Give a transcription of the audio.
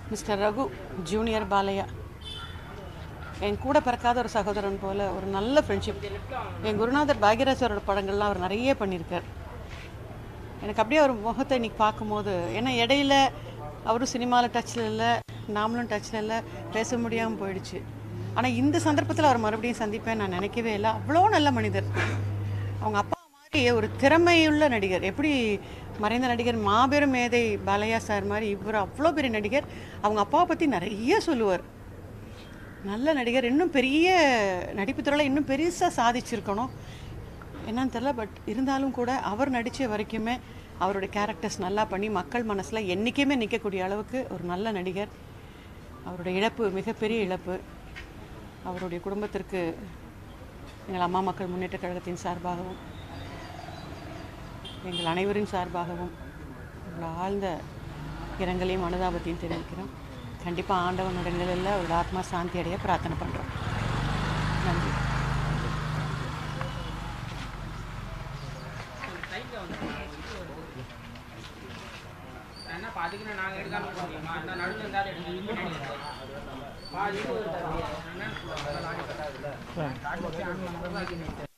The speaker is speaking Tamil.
மிஸ்டர் ரகு ஜூனியர் பாலையா என் கூட பிறக்காத ஒரு சகோதரன் போல ஒரு நல்ல ஃப்ரெண்ட்ஷிப் என் குருநாதர் பாக்யராஜரோட படங்கள்லாம் அவர் நிறைய பண்ணியிருக்கார் எனக்கு அப்படியே அவர் முகத்தை இன்னைக்கு பார்க்கும்போது ஏன்னா இடையில அவரும் சினிமாவில் டச்சில் இல்லை நாமளும் டச்சில் இல்லை பேச முடியாமல் போயிடுச்சு ஆனால் இந்த சந்தர்ப்பத்தில் அவர் மறுபடியும் சந்திப்பேன் நான் நினைக்கவே இல்லை அவ்வளோ நல்ல மனிதர் அவங்க அப்பா மாதிரி ஒரு திறமையுள்ள நடிகர் எப்படி மறைந்த நடிகர் மாபெரும் மேதை பாலையா சார் மாதிரி இவர் அவ்வளோ பெரிய நடிகர் அவங்க அப்பாவை பற்றி நிறைய சொல்லுவார் நல்ல நடிகர் இன்னும் பெரிய நடிப்பு துறையில் இன்னும் பெருசாக சாதிச்சிருக்கணும் என்னன்னு தெரில பட் இருந்தாலும் கூட அவர் நடித்த வரைக்குமே அவருடைய கேரக்டர்ஸ் நல்லா பண்ணி மக்கள் மனசில் என்றைக்குமே நிற்கக்கூடிய அளவுக்கு ஒரு நல்ல நடிகர் அவருடைய இழப்பு மிகப்பெரிய இழப்பு அவருடைய குடும்பத்திற்கு எங்கள் அம்மா மக்கள் முன்னேற்ற கழகத்தின் சார்பாகவும் எங்கள் அனைவரின் சார்பாகவும் உள்ள ஆழ்ந்த இரங்கலையும் அனுதாபத்தையும் தெரிவிக்கிறோம் கண்டிப்பாக ஆண்டவனோட நிலையில் அவரோட ஆத்மா சாந்தி அடைய பிரார்த்தனை பண்ணுறோம் நன்றி என்ன பாதிக்கணும் நாங்கள் எடுக்காம போகலாமா அந்த நடுவில் இருந்தாலும் எடுங்க பாதி என்னன்னு